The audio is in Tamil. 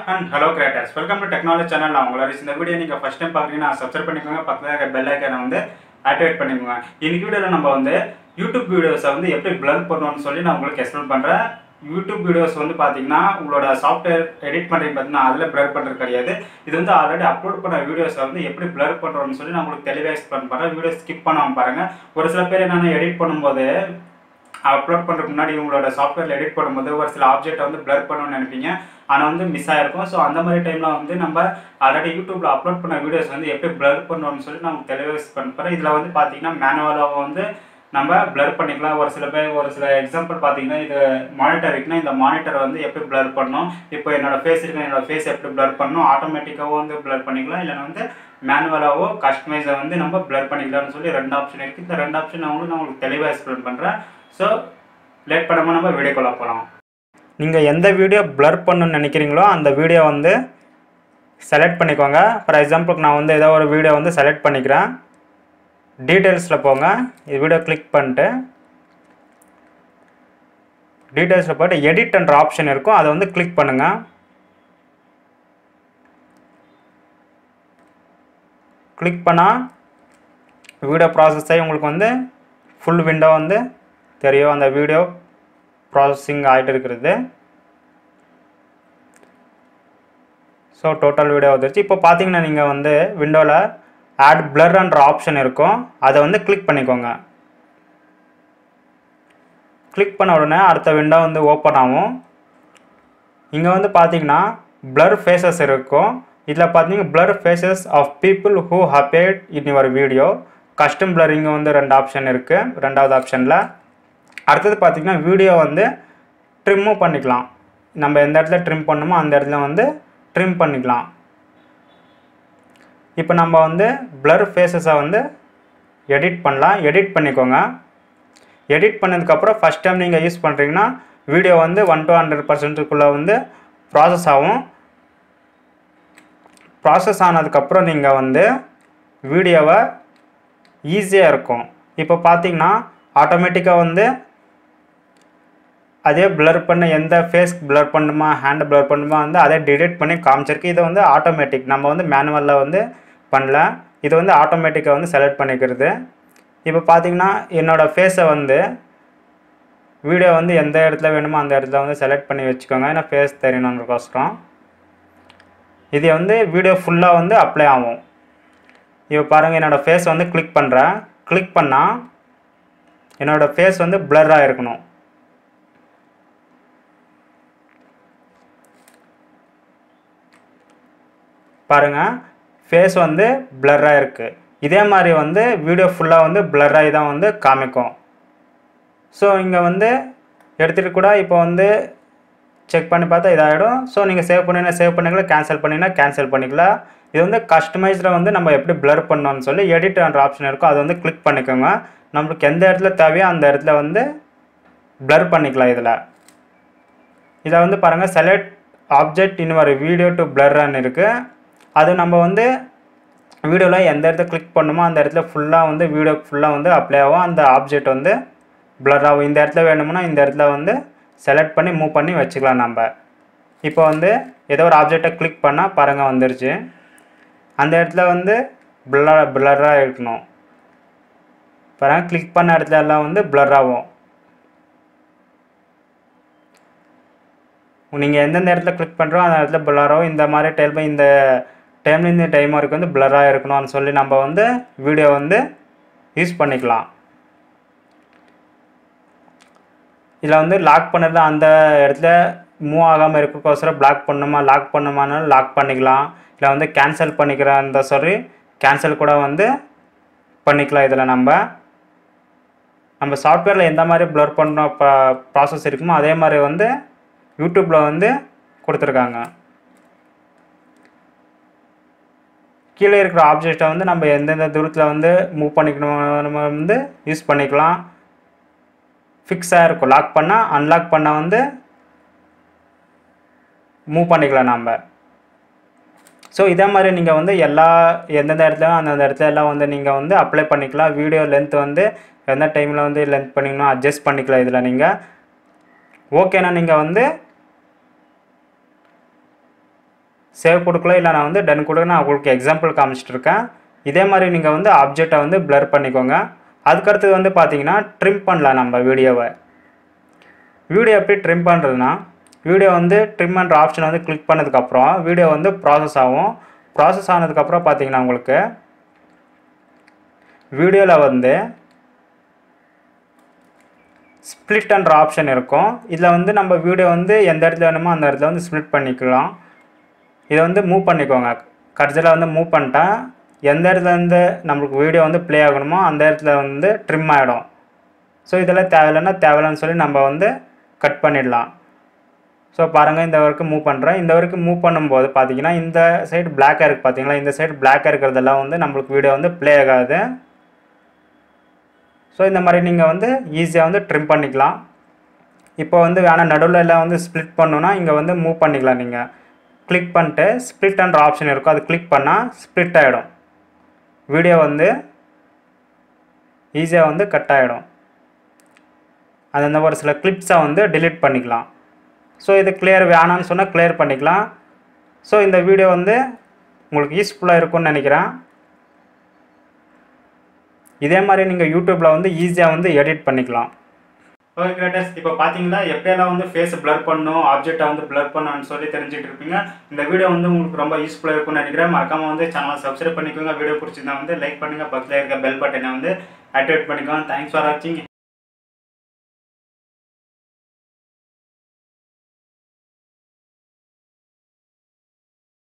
and hello creators welcome to technology channel நான் உங்களை இந்த வீடியோ நீங்கள் ஃபஸ்ட் டைம் பார்க்குறீங்கன்னா சப்ஸ்கிரைப் பண்ணிக்கோங்க பக்கத்தில் இருக்க பெல் ஐக்கனை வந்து ஆக்டிவேட் பண்ணிக்கோங்க இன்னைக்கு வீடியோவில் நம்ம வந்து யூடியூப் வீடியோஸை வந்து எப்படி பிளர் பண்ணணும்னு சொல்லி நான் உங்களுக்கு எக்ஸ்பிளைன் பண்ணுறேன் யூடியூப் வீடியோஸ் வந்து பார்த்தீங்கன்னா உங்களோட சாஃப்ட்வேர் எடிட் பண்ணுறீங்க பார்த்தீங்கன்னா அதில் பிளர் பண்ணுறது கிடையாது இது வந்து ஆல்ரெடி அப்லோட் பண்ண வீடியோஸை வந்து எப்படி பிளர் பண்ணுறோம்னு சொல்லி நான் உங்களுக்கு தெளிவாக எக்ஸ்பிளைன் பண்ணுறேன் வீடியோ ஸ்கிப் பண்ணாமல் பாருங்கள் ஒரு சில பேர் என்னென்ன எடிட் பண்ணும்போது அப்லோட் பண்ணுறதுக்கு முன்னாடி உங்களோட சாஃப்ட்வேரில் எடிட் பண்ணும்போது ஒரு சில ஆப்ஜெக்ட்டை வந்து பிளர் பண்ணணும்னு நினைப்பீங்க ஆனால் வந்து மிஸ் ஆயிருக்கும் ஸோ அந்த மாதிரி டைமில் வந்து நம்ம ஆல்ரெடி யூடியூப்பில் அப்லோட் பண்ண வீடியோஸ் வந்து எப்படி பிளர் பண்ணணும்னு சொல்லி நான் தெளிவாக எக்ஸ்பிளைன் பண்ணுறேன் இதில் வந்து பார்த்தீங்கன்னா மேனுவலாக வந்து நம்ம பிளர் பண்ணிக்கலாம் ஒரு சில பேர் ஒரு சில எக்ஸாம்பிள் பார்த்தீங்கன்னா இது மானிட்டர் இருக்குன்னா இந்த மானிட்டர் வந்து எப்படி பிளர் பண்ணணும் இப்போ என்னோட ஃபேஸ் இருக்கு என்னோட ஃபேஸ் எப்படி பிளர் பண்ணணும் ஆட்டோமேட்டிக்காகவும் வந்து பிளர் பண்ணிக்கலாம் இல்லைன்னா வந்து மேனுவலாகவோ கஸ்டமைஸை வந்து நம்ம பிளர் பண்ணிக்கலாம்னு சொல்லி ரெண்டு ஆப்ஷன் இருக்குது இந்த ரெண்டு ஆப்ஷன் நான் வந்து நான் உங்களுக்கு தெளிவாக எக்ஸ்பிளைன் பண்ணுறேன் ஸோ லேட் பண்ணாமல் நம்ம வீடியோக்குள்ளே போகலாம் நீங்கள் எந்த வீடியோ பிளர் பண்ணணும்னு நினைக்கிறீங்களோ அந்த வீடியோ வந்து செலக்ட் பண்ணிக்கோங்க ஃபார் எக்ஸாம்பிளுக்கு நான் வந்து ஏதோ ஒரு வீடியோ வந்து செலக்ட் பண்ணிக்கிறேன் டீட்டெயில்ஸில் போங்க இது வீடியோ கிளிக் பண்ணிட்டு டீட்டெயில்ஸில் போய்ட்டு எடிட்ன்ற ஆப்ஷன் இருக்கும் அதை வந்து கிளிக் பண்ணுங்கள் கிளிக் பண்ணால் வீடியோ ப்ராசஸ் ஆகி உங்களுக்கு வந்து ஃபுல் விண்டோ வந்து தெரியும் அந்த வீடியோ ப்ராசஸிங் ஆகிட்டு இருக்கிறது ஸோ டோட்டல் வீடியோ வந்துருச்சு இப்போ பார்த்தீங்கன்னா நீங்கள் வந்து விண்டோவில் ஆட் பிளர்ன்ற ஆப்ஷன் இருக்கும் அதை வந்து கிளிக் பண்ணிக்கோங்க கிளிக் பண்ண உடனே அடுத்த விண்டோ வந்து ஓப்பன் ஆகும் இங்கே வந்து பார்த்தீங்கன்னா பிளர் ஃபேஸஸ் இருக்கும் இதில் பார்த்தீங்கன்னா blur faces of people who happened in your video custom blurring வந்து ரெண்டு ஆப்ஷன் இருக்குது ரெண்டாவது ஆப்ஷனில் அடுத்தது பார்த்திங்கன்னா வீடியோ வந்து ட்ரிம்மும் பண்ணிக்கலாம் நம்ம எந்த இடத்துல ட்ரிம் பண்ணுமோ அந்த இடத்துல வந்து ட்ரிம் பண்ணிக்கலாம் இப்போ நம்ம வந்து பிளர் ஃபேஸஸை வந்து எடிட் பண்ணலாம் எடிட் பண்ணிக்கோங்க எடிட் பண்ணதுக்கப்புறம் ஃபஸ்ட் டைம் நீங்கள் யூஸ் பண்ணுறீங்கன்னா வீடியோ வந்து ஒன் டு ஹண்ட்ரட் பர்சன்ட்டுக்குள்ளே வந்து ப்ராசஸ் ஆகும் ப்ராசஸ் ஆனதுக்கப்புறம் நீங்கள் வந்து வீடியோவை ஈஸியாக இருக்கும் இப்போ பார்த்தீங்கன்னா ஆட்டோமேட்டிக்காக வந்து அதே பிளர் பண்ண எந்த ஃபேஸ் பிளர் பண்ணுமா ஹேண்ட் பிளர் பண்ணுமா வந்து அதே டிடெக்ட் பண்ணி காமிச்சிருக்கு இதை வந்து ஆட்டோமேட்டிக் நம்ம வந்து மேனுவலில் வந்து பண்ணல இது வந்து ஆட்டோமேட்டிக்காக வந்து செலக்ட் பண்ணிக்கிறது இப்போ பார்த்தீங்கன்னா என்னோடய ஃபேஸை வந்து வீடியோ வந்து எந்த இடத்துல வேணுமோ அந்த இடத்துல வந்து செலக்ட் பண்ணி வச்சுக்கோங்க ஏன்னா ஃபேஸ் தெரியணுன்றக்கோசரம் இது வந்து வீடியோ ஃபுல்லாக வந்து அப்ளை ஆகும் இப்போ பாருங்கள் என்னோடய ஃபேஸ் வந்து கிளிக் பண்ணுறேன் கிளிக் பண்ணால் என்னோடய ஃபேஸ் வந்து பிளராக இருக்கணும் பாருங்கள் ஃபேஸ் வந்து பிளராக இருக்குது இதே மாதிரி வந்து வீடியோ ஃபுல்லாக வந்து பிளராகி தான் வந்து காமிக்கும் ஸோ இங்கே வந்து எடுத்துகிட்டு கூட இப்போ வந்து செக் பண்ணி பார்த்தா இதாகிடும் ஸோ நீங்கள் சேவ் பண்ணினா சேவ் பண்ணிக்கலாம் கேன்சல் பண்ணினா கேன்சல் பண்ணிக்கலாம் இது வந்து கஸ்டமைஸில் வந்து நம்ம எப்படி பிளர் பண்ணோம்னு சொல்லி எடிட்ன்ற ஆப்ஷன் இருக்கும் அதை வந்து கிளிக் பண்ணிக்கோங்க நம்மளுக்கு எந்த இடத்துல தேவையோ அந்த இடத்துல வந்து பிளர் பண்ணிக்கலாம் இதில் இதை வந்து பாருங்கள் செலக்ட் ஆப்ஜெக்ட் இன் ஒரு வீடியோ டு பிளர்ன்னு இருக்குது அது நம்ம வந்து வீடியோவில் எந்த இடத்துல கிளிக் பண்ணுமோ அந்த இடத்துல ஃபுல்லாக வந்து வீடியோ ஃபுல்லாக வந்து அப்ளை ஆகும் அந்த ஆப்ஜெக்ட் வந்து பிளர் ஆகும் இந்த இடத்துல வேணும்னா இந்த இடத்துல வந்து செலக்ட் பண்ணி மூவ் பண்ணி வச்சுக்கலாம் நம்ம இப்போ வந்து ஏதோ ஒரு ஆப்ஜெக்டை கிளிக் பண்ணால் பாருங்கள் வந்துருச்சு அந்த இடத்துல வந்து பிளர் பிளராக இருக்கணும் பாருங்கள் கிளிக் பண்ண இடத்துல எல்லாம் வந்து பிளர் ஆகும் நீங்கள் எந்தெந்த இடத்துல கிளிக் பண்ணுறோம் அந்த இடத்துல பிளராகும் இந்த மாதிரி டைம் இந்த டைம்லேருந்து டைம் வரைக்கும் வந்து பிளராக இருக்கணும்னு சொல்லி நம்ம வந்து வீடியோ வந்து யூஸ் பண்ணிக்கலாம் இதில் வந்து லாக் பண்ணது அந்த இடத்துல மூவ் ஆகாமல் இருக்கக்கோசரம் பிளாக் பண்ணுமா லாக் பண்ணுமானாலும் லாக் பண்ணிக்கலாம் இல்லை வந்து கேன்சல் பண்ணிக்கிறேன் சொல்லி கேன்சல் கூட வந்து பண்ணிக்கலாம் இதில் நம்ம நம்ம சாஃப்ட்வேரில் எந்த மாதிரி ப்ளர் பண்ண ப்ராசஸ் இருக்குமோ அதே மாதிரி வந்து யூடியூப்பில் வந்து கொடுத்துருக்காங்க கீழே இருக்கிற ஆப்ஜெக்டை வந்து நம்ம எந்தெந்த தூரத்தில் வந்து மூவ் பண்ணிக்கணும் வந்து யூஸ் பண்ணிக்கலாம் ஃபிக்ஸாக இருக்கும் லாக் பண்ணால் அன்லாக் பண்ணால் வந்து மூவ் பண்ணிக்கலாம் நம்ம ஸோ இதே மாதிரி நீங்கள் வந்து எல்லா எந்தெந்த இடத்துல அந்தந்த இடத்துல எல்லாம் வந்து நீங்கள் வந்து அப்ளை பண்ணிக்கலாம் வீடியோ லென்த் வந்து எந்த டைமில் வந்து லென்த் பண்ணிக்கணும் அட்ஜஸ்ட் பண்ணிக்கலாம் இதில் நீங்கள் ஓகேனா நீங்கள் வந்து சேவ் கொடுக்கல இல்லை நான் வந்து டன் கொடுக்க நான் உங்களுக்கு எக்ஸாம்பிள் காமிச்சிட்டு இருக்கேன் இதே மாதிரி நீங்கள் வந்து ஆப்ஜெக்டை வந்து blur பண்ணிக்கோங்க அதுக்கடுத்தது வந்து பார்த்தீங்கன்னா ட்ரிம் பண்ணலாம் நம்ம வீடியோவை வீடியோ எப்படி ட்ரிம் பண்ணுறதுனா வீடியோ வந்து ட்ரிம் பண்ணுற ஆப்ஷனை வந்து கிளிக் பண்ணதுக்கப்புறம் வீடியோ வந்து ப்ராசஸ் ஆகும் ப்ராசஸ் ஆனதுக்கப்புறம் பார்த்தீங்கன்னா உங்களுக்கு வீடியோவில் வந்து ஸ்ப்ளிட்ன்ற ஆப்ஷன் இருக்கும் இதில் வந்து நம்ம வீடியோ வந்து எந்த இடத்துல வேணுமோ அந்த இடத்துல வந்து ஸ்ப்ளிட் பண்ணிக்கலாம் இதை வந்து மூவ் பண்ணிக்கோங்க கடைசியில் வந்து மூவ் பண்ணிட்டேன் எந்த இடத்துல இருந்து நம்மளுக்கு வீடியோ வந்து ப்ளே ஆகணுமோ அந்த இடத்துல வந்து ட்ரிம் ஆகிடும் ஸோ இதெல்லாம் தேவையில்லைன்னா தேவையில்லைன்னு சொல்லி நம்ம வந்து கட் பண்ணிடலாம் ஸோ பாருங்கள் இந்த வரைக்கும் மூவ் பண்ணுறேன் இந்த வரைக்கும் மூவ் பண்ணும்போது பார்த்தீங்கன்னா இந்த சைடு பிளாக்காக இருக்குது பார்த்தீங்களா இந்த சைடு பிளாக்காக இருக்கிறதெல்லாம் வந்து நம்மளுக்கு வீடியோ வந்து ப்ளே ஆகாது ஸோ இந்த மாதிரி நீங்கள் வந்து ஈஸியாக வந்து ட்ரிம் பண்ணிக்கலாம் இப்போ வந்து வேணால் நடுவில் எல்லாம் வந்து ஸ்ப்ளிட் பண்ணணுன்னா இங்கே வந்து மூவ் பண்ணிக்கலாம் நீங்கள் கிளிக் பண்ணிட்டு ஸ்ப்ளிட்ன்ற ஆப்ஷன் இருக்கும் அது கிளிக் பண்ணால் ஸ்ப்ளிட் ஆகிடும் வீடியோ வந்து ஈஸியாக வந்து கட் ஆகிடும் அது அந்த ஒரு சில கிளிப்ஸை வந்து delete பண்ணிக்கலாம் ஸோ இது கிளியர் வேணான்னு சொன்னால் கிளியர் பண்ணிக்கலாம் ஸோ இந்த வீடியோ வந்து உங்களுக்கு யூஸ்ஃபுல்லாக இருக்கும்னு நினைக்கிறேன் இதே மாதிரி நீங்கள் யூடியூப்பில் வந்து ஈஸியாக வந்து எடிட் பண்ணிக்கலாம் ஓகே கிரேட்டர்ஸ் இப்போ பார்த்தீங்களா எப்படியெல்லாம் வந்து ஃபேஸ் blur பண்ணணும் ஆப்ஜெக்டை வந்து blur பண்ணணும்னு சொல்லி தெரிஞ்சுட்டு இருப்பீங்க இந்த வீடியோ வந்து உங்களுக்கு ரொம்ப யூஸ்ஃபுல்லாக இருக்கும்னு நினைக்கிறேன் மறக்காம வந்து சேனலை சப்ஸ்கிரைப் பண்ணிக்கோங்க வீடியோ பிடிச்சிருந்தா வந்து லைக் பண்ணுங்கள் பக்கத்தில் இருக்க பெல் பட்டனை வந்து ஆக்டிவேட் பண்ணிக்கோங்க தேங்க்ஸ் ஃபார் வாட்சிங்